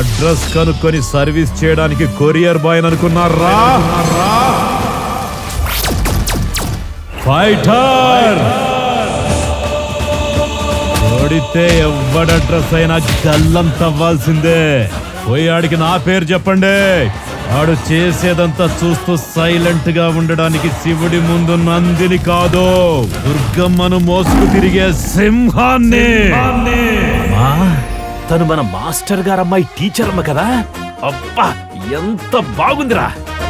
Address కనుక్కొని service చేయడానికి courier boy అనుకున్నారా ఫైటర్ ఓడితే ఎవడ అడ్రస్ అయినా గల్లం తవ్వాల్సిందే పోయి ఆడికి నా పేరు చెప్పండి ఆడు చేసేదంతా చూస్తూ సైలెంట్ గా ఉండడానికి శివుడి ముందు నందిని కాదు దుర్గమ్మను మోసుకు తిరిగే సింహాన్ని అమ్మా, తను మన మాస్టర్ గారు అమ్మాయి టీచర్ అమ్మ కదా అబ్బా ఎంత బాగుందిరా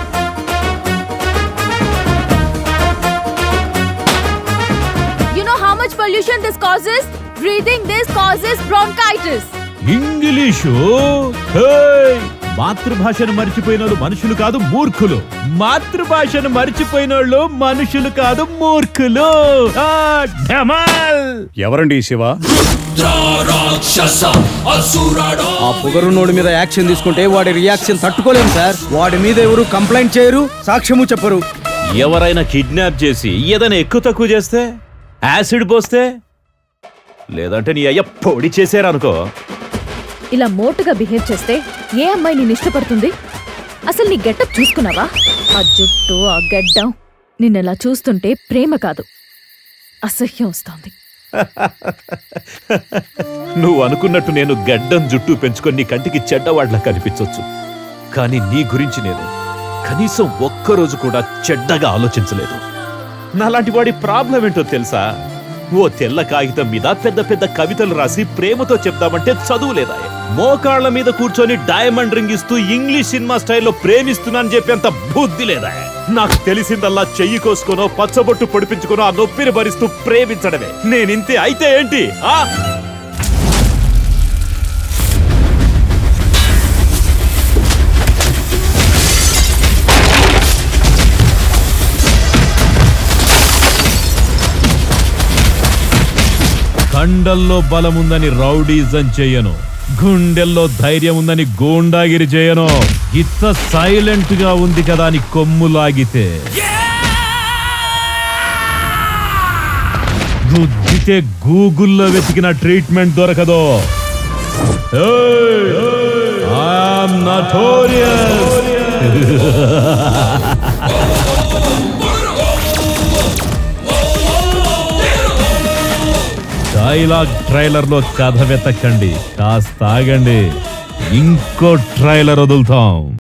You know how much pollution this causes? Breathing this causes bronchitis. English hey! మాతృభాషను మర్చిపోయినోళ్ళు మనుషులు కాదు మూర్ఖులు మాతృభాషను మర్చిపోయినోళ్ళు మనుషులు కాదు మూర్ఖులు ఆ, ఢమాల్! ఎవరండి ఈ శివ ఆ పొగరున్నోడి మీద యాక్షన్ తీసుకుంటే వాడి రియాక్షన్ తట్టుకోలేము సార్ వాడి మీద ఎవరు కంప్లైంట్ చేయరు సాక్ష్యము చెప్పరు ఎవరైనా కిడ్నాప్ చేసి ఏదైనా ఎక్కువ తక్కువ చేస్తే యాసిడ్ పోస్తే లేదంటే నీ అయ్య పొడి చేశారనుకో ఇలా మోటుగా బిహేవ్ చేస్తే ఏ అమ్మాయి నేను ఇష్టపడుతుంది అసలు నీ గెటప్ చూసుకున్నావా ఆ జుట్టు ఆ గడ్డం నిన్నెలా చూస్తుంటే ప్రేమ కాదు అసహ్యం వస్తోంది నువ్వు అనుకున్నట్టు నేను గడ్డం జుట్టు పెంచుకొని నీ కంటికి చెడ్డవాడ్లా కనిపించొచ్చు కానీ నీ గురించి నేను కనీసం ఒక్కరోజు కూడా చెడ్డగా ఆలోచించలేదు నాలాంటి వాడి ప్రాబ్లం ఏంటో తెలుసా ఓ తెల్ల కాగితం మీద పెద్ద పెద్ద కవితలు రాసి ప్రేమతో చెప్దామంటే చదువు లేదా మోకాళ్ళ మీద కూర్చొని డైమండ్ రింగ్ ఇస్తూ ఇంగ్లీష్ సినిమా స్టైల్లో ప్రేమిస్తున్నానని చెప్పేంత బుద్ధి లేదా నాకు తెలిసిందల్లా చెయ్యి కోసుకోనో పచ్చబొట్టు పొడిపించుకోనో ఆ నొప్పిని భరిస్తూ ప్రేమించడమే నేనింతే అయితే ఏంటి ఆ కండల్లో బలముందని రౌడీజం చెయ్యను గుండెల్లో ధైర్యం ఉందని గూండాగిరి చేయను ఇంత సైలెంట్ గా ఉంది కదా అని కొమ్ము లాగితే గుద్దితే గూగుల్లో వెతికిన ట్రీట్మెంట్ దొరకదు ఐఎమ్ నటోరియస్ డైలాగ్ ట్రైలర్ లో కథ వెతకండి కాస్త ఆగండి ఇంకో ట్రైలర్ వదులుతాం